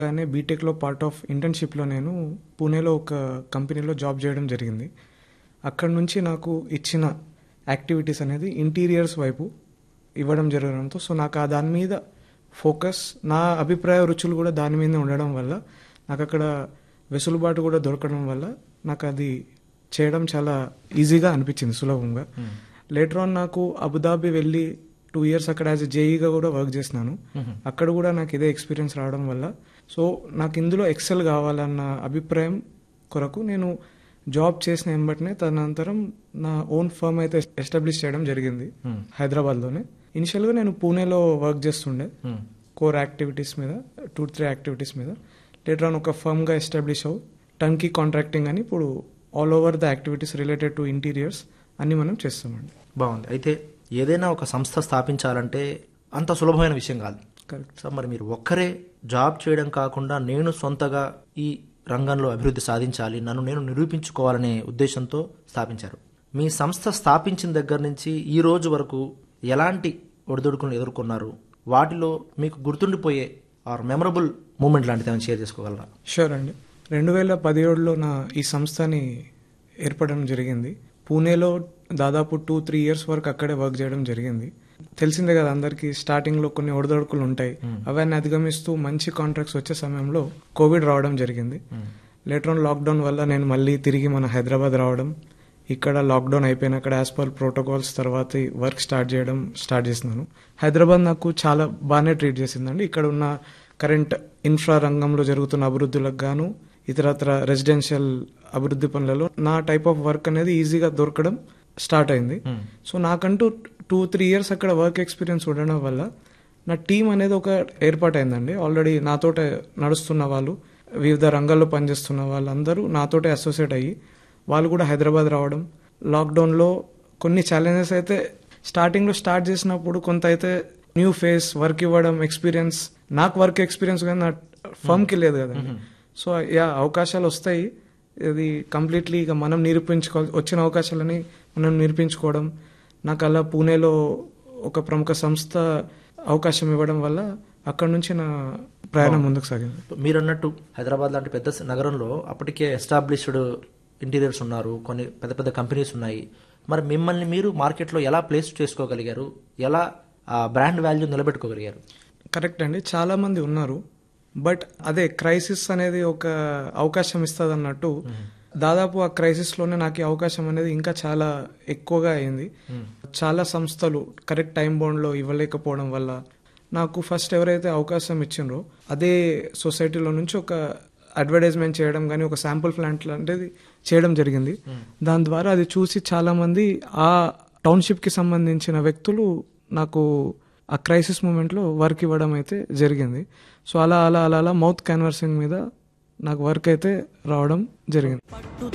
కానీ బీటెక్లో part of ఇంటర్న్షిప్లో నేను పూణేలో ఒక కంపెనీలో జాబ్ చేయడం జరిగింది అక్కడ నుంచి నాకు ఇచ్చిన యాక్టివిటీస్ అనేది ఇంటీరియర్స్ వైపు ఇవ్వడం జరగడంతో సో నాకు ఆ దాని మీద ఫోకస్ నా అభిప్రాయ రుచులు కూడా దాని మీద ఉండడం వల్ల నాకు అక్కడ వెసులుబాటు కూడా దొరకడం వల్ల నాకు అది చేయడం చాలా ఈజీగా అనిపించింది సులభంగా లేటర్ ఆన్ నాకు అబుదాబి వెళ్ళి టూ ఇయర్స్ అక్కడ యాజ్ జేఈగా కూడా వర్క్ చేసినాను అక్కడ కూడా నాకు ఇదే ఎక్స్పీరియన్స్ రావడం వల్ల సో నాకు ఇందులో ఎక్సెల్ కావాలన్న అభిప్రాయం కొరకు నేను జాబ్ చేసిన వెంబటనే తదనంతరం నా ఓన్ ఫర్మ్ అయితే ఎస్టాబ్లిష్ చేయడం జరిగింది హైదరాబాద్లోనే ఇనిషియల్గా నేను పూణేలో వర్క్ చేస్తుండే కోర్ యాక్టివిటీస్ మీద టూ త్రీ యాక్టివిటీస్ మీద లేటర్ ఆన్ ఒక ఫర్మ్గా ఎస్టాబ్లిష్ అవ్వు టర్న్కీ కాంట్రాక్టింగ్ అని ఇప్పుడు all over the activities related to interiors అన్ని మనం చేస్తామండి బాగుంది అయితే ఏదైనా ఒక సంస్థ స్థాపించాలంటే అంత సులభమైన విషయం కాదు కరెక్ట్ సో మరి మీరు ఒక్కరే జాబ్ చేయడం కాకుండా నేను సొంతగా ఈ రంగంలో అభివృద్ధి సాధించాలి నన్ను నేను నిరూపించుకోవాలనే ఉద్దేశంతో స్థాపించారు మీ సంస్థ స్థాపించిన దగ్గర నుంచి ఈ రోజు వరకు ఎలాంటి ఒడిదుడుకులను ఎదుర్కొన్నారు వాటిలో మీకు గుర్తుండిపోయే ఆర్ మెమరబుల్ మూమెంట్ లాంటిది ఏమైనా షేర్ చేసుకోగలరా షూర్ అండి రెండు వేల పదిహేడులో నా ఈ సంస్థని ఏర్పడడం జరిగింది పూణేలో దాదాపు టూ త్రీ ఇయర్స్ వరకు అక్కడే వర్క్ చేయడం జరిగింది తెలిసిందే కదా అందరికి స్టార్టింగ్ లో కొన్ని ఒడిదొడుకులు ఉంటాయి అవన్నీ అధిగమిస్తూ మంచి కాంట్రాక్ట్స్ వచ్చే సమయంలో కోవిడ్ రావడం జరిగింది లేటర్ ఆన్ లాక్డౌన్ వల్ల నేను మళ్ళీ తిరిగి మన హైదరాబాద్ రావడం ఇక్కడ లాక్డౌన్ అయిపోయినాక యాజ్ పర్ ప్రోటోకాల్స్ తర్వాత వర్క్ స్టార్ట్ చేయడం స్టార్ట్ చేసినాను హైదరాబాద్ నాకు చాలా బాగానే ట్రీట్ చేసిందండి ఇక్కడ ఉన్న కరెంట్ ఇన్ఫ్రా రంగంలో జరుగుతున్న అభివృద్ధులకు గాను ఇతరత్ర రెసిడెన్షియల్ అభివృద్ధి పనులలో నా టైప్ ఆఫ్ వర్క్ అనేది ఈజీగా దొరకడం స్టార్ట్ అయింది సో నాకంటూ టూ త్రీ ఇయర్స్ అక్కడ వర్క్ ఎక్స్పీరియన్స్ ఉండడం వల్ల నా టీం అనేది ఒక ఏర్పాటైందండి ఆల్రెడీ నాతోటే నడుస్తున్న వాళ్ళు వివిధ రంగాల్లో పనిచేస్తున్న వాళ్ళందరూ నాతోటే అసోసియేట్ అయ్యి వాళ్ళు కూడా హైదరాబాద్ రావడం లాక్డౌన్లో కొన్ని ఛాలెంజెస్ అయితే స్టార్టింగ్లో స్టార్ట్ చేసినప్పుడు కొంత అయితే న్యూ ఫేస్ వర్క్ ఇవ్వడం ఎక్స్పీరియన్స్ నాకు వర్క్ ఎక్స్పీరియన్స్ కానీ నా ఫర్మ్కి లేదు కదండి సో యా అవకాశాలు వస్తాయి ఇది కంప్లీట్లీ ఇక మనం నిరూపించుకో వచ్చిన అవకాశాలని మనం నిరూపించుకోవడం నాకు అలా పూణేలో ఒక ప్రముఖ సంస్థ అవకాశం ఇవ్వడం వల్ల అక్కడ నుంచి నా ప్రయాణం ముందుకు సాగింది మీరు అన్నట్టు హైదరాబాద్ లాంటి పెద్ద నగరంలో అప్పటికే ఎస్టాబ్లిష్డ్ ఇంటీరియర్స్ ఉన్నారు కొన్ని పెద్ద పెద్ద కంపెనీస్ ఉన్నాయి మరి మిమ్మల్ని మీరు మార్కెట్లో ఎలా ప్లేస్ చేసుకోగలిగారు ఎలా ఆ బ్రాండ్ వాల్యూ నిలబెట్టుకోగలిగారు కరెక్ట్ అండి చాలా మంది ఉన్నారు బట్ అదే క్రైసిస్ అనేది ఒక అవకాశం ఇస్తుంది అన్నట్టు దాదాపు ఆ క్రైసిస్ లోనే నాకు ఈ అవకాశం అనేది ఇంకా చాలా ఎక్కువగా అయింది చాలా సంస్థలు కరెక్ట్ టైం బౌండ్ లో ఇవ్వలేకపోవడం వల్ల నాకు ఫస్ట్ ఎవరైతే అవకాశం ఇచ్చిండ్రో అదే సొసైటీలో నుంచి ఒక అడ్వర్టైజ్మెంట్ చేయడం కానీ ఒక శాంపుల్ ప్లాంట్ లాంటిది చేయడం జరిగింది దాని ద్వారా అది చూసి చాలా మంది ఆ టౌన్షిప్ కి సంబంధించిన వ్యక్తులు నాకు ఆ క్రైసిస్ మూమెంట్లో వర్క్ ఇవ్వడం అయితే జరిగింది సో అలా అలా అలా అలా మౌత్ క్యాన్వర్సింగ్ మీద నాకు వర్క్ అయితే రావడం జరిగింది